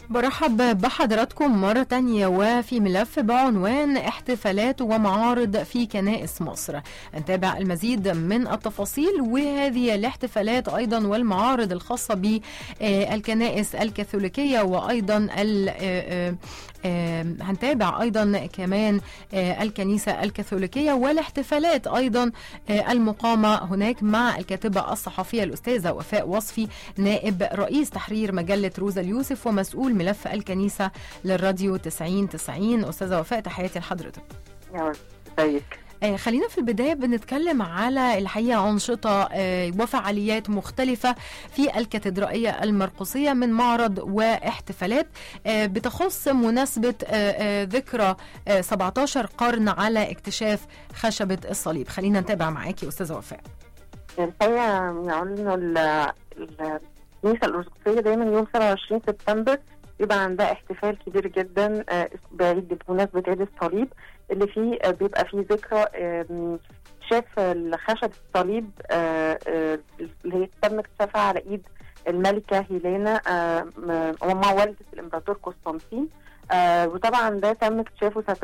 برحب بحضراتكم مرة تانية وفي ملف بعنوان احتفالات ومعارض في كنائس مصر نتابع المزيد من التفاصيل وهذه الاحتفالات أيضا والمعارض الخاصة بالكنائس الكاثوليكية وأيضا هنتابع أيضا كمان الكنيسة الكاثوليكية والاحتفالات أيضا المقامة هناك مع الكاتبة الصحفية الأستاذة وفاء وصفي نائب رئيس تحرير مجلة روزا اليوسف ومسؤول ملف الكنيسة للراديو 90 90 أستاذة وفاء تحياتي لحضرتك يا ازيك آه خلينا في البداية بنتكلم على الحقيقة أنشطة آه وفعاليات مختلفة في الكاتدرائية المرقسية من معرض واحتفالات آه بتخص مناسبة ذكرى 17 قرن على اكتشاف خشبة الصليب خلينا نتابع معاكي أستاذة وفاء الحقيقة يقول إنه الكنيسة الأرثوذكسية دايما يوم 27 سبتمبر بيبقى عندها احتفال كبير جدا بعيد بمناسبة عيد الصليب اللي فيه بيبقى فيه ذكرى شاف خشب الصليب اللي هي تم اكتشافها على ايد الملكة هيلينا ومع والدة الامبراطور قسطنطين وطبعا ده تم اكتشافه سنة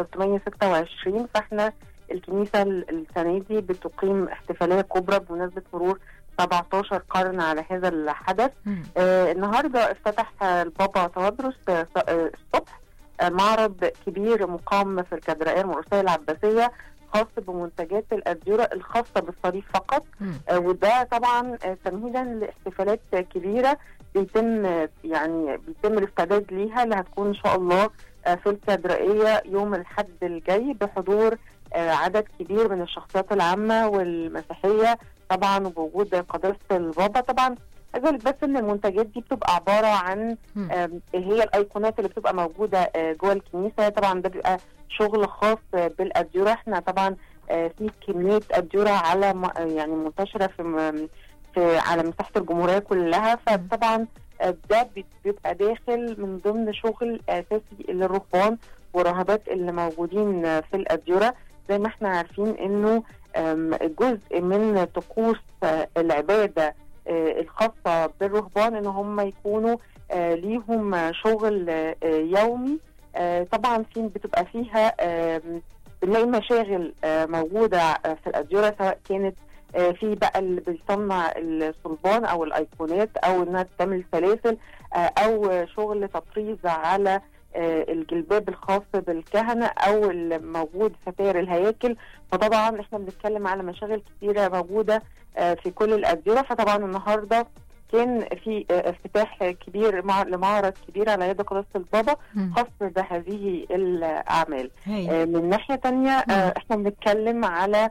326 فاحنا الكنيسة السنة دي بتقيم احتفالية كبرى بمناسبة مرور 17 قرن على هذا الحدث آه النهارده افتتح البابا توادرس آه الصبح آه معرض كبير مقام في الكاتدرائيه المرقسيه العباسيه خاص بمنتجات الأديرة الخاصة بالصليب فقط آه وده طبعا آه تمهيدا لاحتفالات كبيرة بيتم يعني بيتم الاستعداد ليها اللي هتكون إن شاء الله آه في الكاتدرائية يوم الحد الجاي بحضور آه عدد كبير من الشخصيات العامة والمسيحية طبعا وبوجود قداسه البابا طبعا عايز اقول بس ان المنتجات دي بتبقى عباره عن هي الايقونات اللي بتبقى موجوده جوه الكنيسه طبعا ده بيبقى شغل خاص بالاديره احنا طبعا في كميه اديره على يعني منتشره في في على مساحه الجمهوريه كلها فطبعا ده بيبقى داخل من ضمن شغل اساسي للرهبان والراهبات اللي موجودين في الاديره زي ما احنا عارفين انه جزء من طقوس العباده الخاصه بالرهبان ان هم يكونوا ليهم شغل يومي طبعا في بتبقى فيها بنلاقي مشاغل موجوده في الاديره سواء كانت في بقى اللي بيصنع الصلبان او الايقونات او انها تعمل سلاسل او شغل تطريز على الجلباب الخاص بالكهنه او الموجود ستائر الهياكل فطبعا احنا بنتكلم على مشاغل كثيره موجوده في كل الاديره فطبعا النهارده كان في افتتاح كبير مع لمعرض كبير على يد قداسه البابا خاص بهذه الاعمال من ناحيه تانية احنا بنتكلم على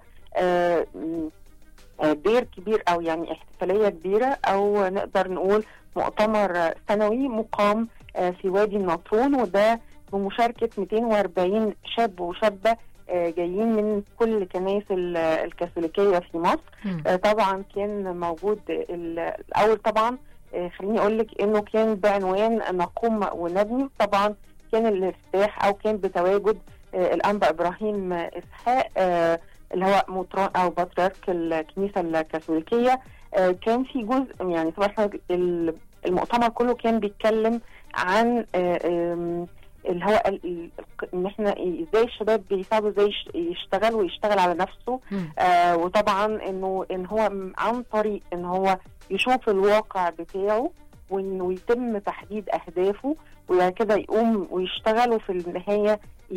دير كبير او يعني احتفاليه كبيره او نقدر نقول مؤتمر سنوي مقام في وادي النطرون وده بمشاركة 240 شاب وشابة جايين من كل كنائس الكاثوليكية في مصر طبعا كان موجود الأول طبعا خليني أقول لك إنه كان بعنوان نقوم ونبني طبعا كان الافتتاح أو كان بتواجد الأنبا إبراهيم إسحاق اللي هو مطران أو بطريرك الكنيسة الكاثوليكية كان في جزء يعني طبعا المؤتمر كله كان بيتكلم عن اللي هو ان احنا ازاي الشباب بيساعدوا ازاي يشتغل ويشتغل على نفسه آه وطبعا انه ان هو عن طريق ان هو يشوف الواقع بتاعه وانه يتم تحديد اهدافه وبعد كده يقوم ويشتغل وفي النهايه